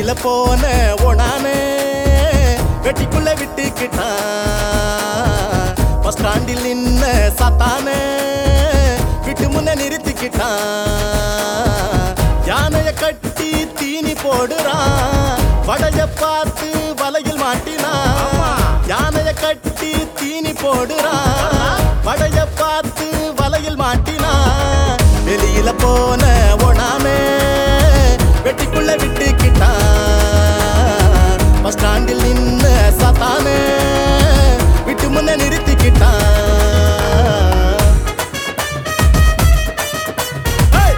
வெளியில போன ஓடானே வெட்டிக்குள்ள விட்டுக்கிட்டான் பஸ் ஸ்டாண்டில் நின்ன சாத்தானே விட்டு முன்ன நிறுத்திக்கிட்டான் யானைய கட்டி தீனி போடுறான் வடைய பார்த்து வலையில் மாட்டினான் யானைய கட்டி தீனி போடுறான் வடைய பார்த்து வலையில் மாட்டினான் வெளியில போன ஓடாமே வெட்டிக்குள்ள விட்டுக்கிட்டான் பஸ் ஸ்டாண்டில் நின்ன சாத்தானே விட்டு முன்ன நிறுத்திக்கிட்டான் Hey!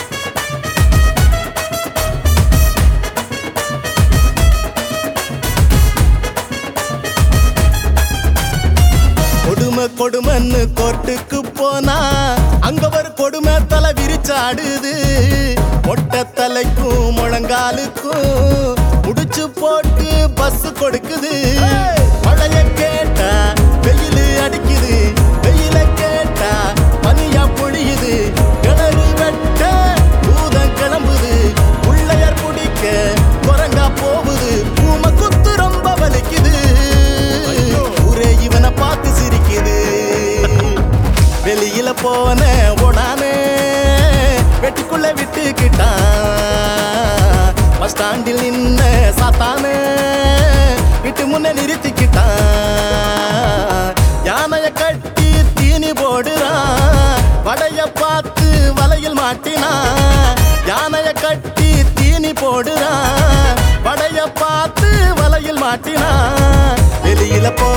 கொடுமை கொடுமைன்னு கோர்ட்டுக்கு போனா அங்க ஒரு கொடுமை தலை விரிச்சாடுது மொட்டை தலைக்கும் முழங்காலுக்கும் முடிச்சு போட்டு பஸ் கொடுக்குது மழைய கேட்டா வெயில் அடிக்குது வெயில கேட்டா பனியா பொழியுது கிணறு வெட்ட பூதம் கிளம்புது உள்ளையார் பிடிக்க குரங்கா போகுது பூமை குத்து ரொம்ப வலிக்குது ஊரே இவனை பார்த்து சிரிக்குது வெளியில போன ஓடானே வெட்டிக்குள்ள விட்டுக்கிட்டான் பஸ் ஸ்டாண்டில் நின்ன சாத்தானே விட்டு முன்ன நிறுத்திக்கிட்டான் யானைய கட்டி தீனி போடுறான் வடைய பார்த்து வலையில் மாட்டினான் யானைய கட்டி தீனி போடுறான் வடைய பார்த்து வலையில் மாட்டினான் வெளியில போ